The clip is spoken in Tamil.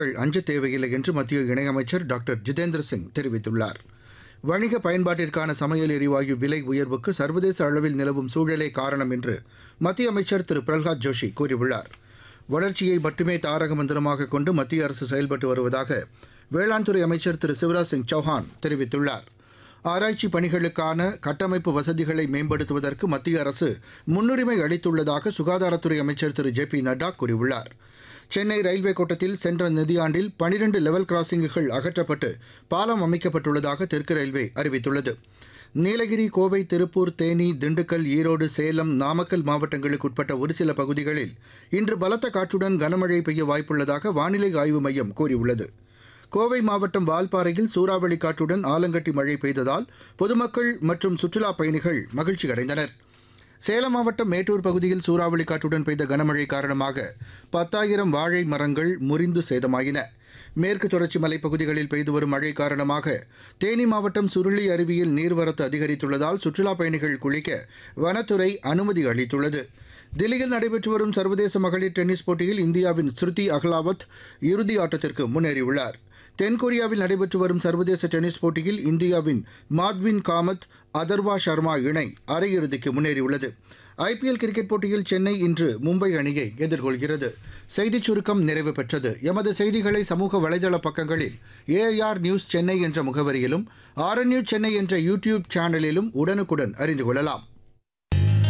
அஞ்ச தேவையில்லை என்று மத்திய இணையமைச்சர் டாக்டர் ஜிதேந்திர சிங் தெரிவித்துள்ளார் வணிக பயன்பாட்டிற்கான சமையல் எரிவாயு விலை உயர்வுக்கு சர்வதேச அளவில் நிலவும் சூழலே காரணம் என்று மத்திய அமைச்சர் திரு பிரகலாத் ஜோஷி கூறியுள்ளார் வளர்ச்சியை மட்டுமே தாரக மந்திரமாக கொண்டு மத்திய அரசு செயல்பட்டு வருவதாக வேளாண் துறை அமைச்சர் திரு சிவராஜ் சிங் சௌஹான் தெரிவித்துள்ளார் ஆராய்ச்சி பணிகளுக்கான கட்டமைப்பு வசதிகளை மேம்படுத்துவதற்கு மத்திய அரசு முன்னுரிமை அளித்துள்ளதாக சுகாதாரத்துறை அமைச்சர் திரு ஜே பி நட்டா கூறியுள்ளார் சென்னை ரயில்வே கோட்டத்தில் சென்ற நிதியாண்டில் பனிரெண்டு லெவல் கிராசிங்குகள் அகற்றப்பட்டு பாலம் அமைக்கப்பட்டுள்ளதாக தெற்கு ரயில்வே அறிவித்துள்ளது நீலகிரி கோவை திருப்பூர் தேனி திண்டுக்கல் ஈரோடு சேலம் நாமக்கல் மாவட்டங்களுக்கு உட்பட்ட ஒரு சில பகுதிகளில் இன்று பலத்த காற்றுடன் கனமழை பெய்ய வாய்ப்புள்ளதாக வானிலை ஆய்வு மையம் கூறியுள்ளது கோவை மாவட்டம் வால்பாறையில் சூறாவளி காற்றுடன் ஆலங்கட்டி மழை பெய்ததால் பொதுமக்கள் மற்றும் சுற்றுலாப் பயணிகள் மகிழ்ச்சி அடைந்தனர் சேலம் மாவட்டம் மேட்டூர் பகுதியில் சூறாவளி காற்றுடன் பெய்த கனமழை காரணமாக பத்தாயிரம் வாழை மரங்கள் முறிந்து சேதமாயின மேற்கு தொடர்ச்சி மலைப்பகுதிகளில் பெய்து வரும் மழை காரணமாக தேனி மாவட்டம் சுருளி அருவியில் நீர்வரத்து அதிகரித்துள்ளதால் சுற்றுலாப் பயணிகள் குளிக்க வனத்துறை அனுமதி அளித்துள்ளது தில்லியில் நடைபெற்று வரும் சர்வதேச மகளிர் டென்னிஸ் போட்டியில் இந்தியாவின் ஸ்ருதி அகலாவத் இறுதி ஆட்டத்திற்கு முன்னேறியுள்ளார் தென்கொரியாவில் நடைபெற்று வரும் சர்வதேச டென்னிஸ் போட்டியில் இந்தியாவின் மாத்வின் காமத் அதர்வா சர்மா இணை அரையிறுதிக்கு முன்னேறியுள்ளது ஐபிஎல் கிரிக்கெட் போட்டியில் சென்னை இன்று மும்பை அணியை எதிர்கொள்கிறது செய்திச் சுருக்கம் நிறைவு பெற்றது எமது செய்திகளை சமூக வலைதள பக்கங்களில் ஏஐஆர் நியூஸ் சென்னை என்ற முகவரியிலும் ஆர்என்யூ சென்னை என்ற யூடியூப் சேனலிலும் உடனுக்குடன் அறிந்து கொள்ளலாம்